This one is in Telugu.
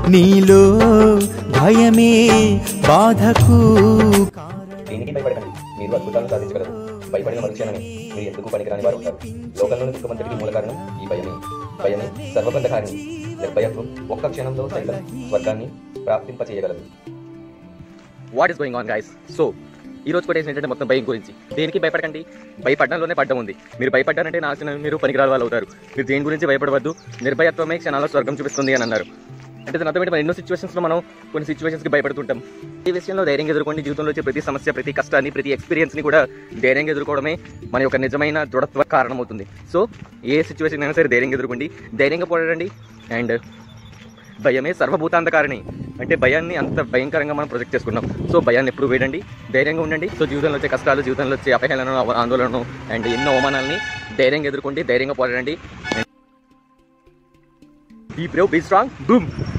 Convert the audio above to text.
నీలో భయమే బాధకు దేనికి భయపడకండి మీరు అద్భుతాలను సాధించగలరు భయపడిన మనుష్యులని మీరు ఎందుకు పనికిరాని వారు ఉంటారు లోకంలోని దుఃఖమంతటికి మూల కారణం ఈ భయమే భయమే సర్వబంధకారిణి నిర్భయత్వం ఒక్క క్షణంలో సైతం స్వర్గాన్ని ప్రాప్తింపచేయగలదు what is going on guys so ఈ రోజు కొటేషన్ ఏంటంటే మొత్తం భయం గురించి దేనికి భయపడకండి భయపడడంలోనే పడ్డం ఉంది మీరు భయపడ్డారంటే నాశనం మీరు పనికిరాని వాళ్ళు అవుతారు మీరు దేని గురించి భయపడవద్దు నిర్భయత్వమే క్షణాల్లో స్వర్గం చూపిస్తుంది అని అన్నారు అంటే దాని అర్థం మనం ఎన్నో సిచ్యువేషన్స్లో మనం కొన్ని సిచ్యువేషన్స్కి భయపడుతుంటాం ఈ విషయంలో ధైర్యంగా ఎదుర్కొని జీవితంలో వచ్చే ప్రతి సమస్య ప్రతి కష్టాన్ని ప్రతి ఎక్స్పీరియన్స్ని కూడా ధైర్యంగా ఎదుర్కోవడమే మన యొక్క నిజమైన దృఢత్వ కారణమవుతుంది సో ఏ సిచ్యువేషన్ అయినా సరే ధైర్యంగా ఎదుర్కోండి ధైర్యంగా పోరాడండి అండ్ భయమే సర్వభూతాంతకారిణి అంటే భయాన్ని అంత భయంకరంగా మనం ప్రొజెక్ట్ చేసుకున్నాం సో భయాన్ని ఎప్పుడు వేయండి ధైర్యంగా ఉండండి సో జీవితంలో వచ్చే కష్టాలు జీవితంలో వచ్చే అపహేళన ఆందోళన అండ్ ఎన్నో అవమానాలని ధైర్యంగా ఎదుర్కోండి ధైర్యంగా పోరాడండి be brave be strong boom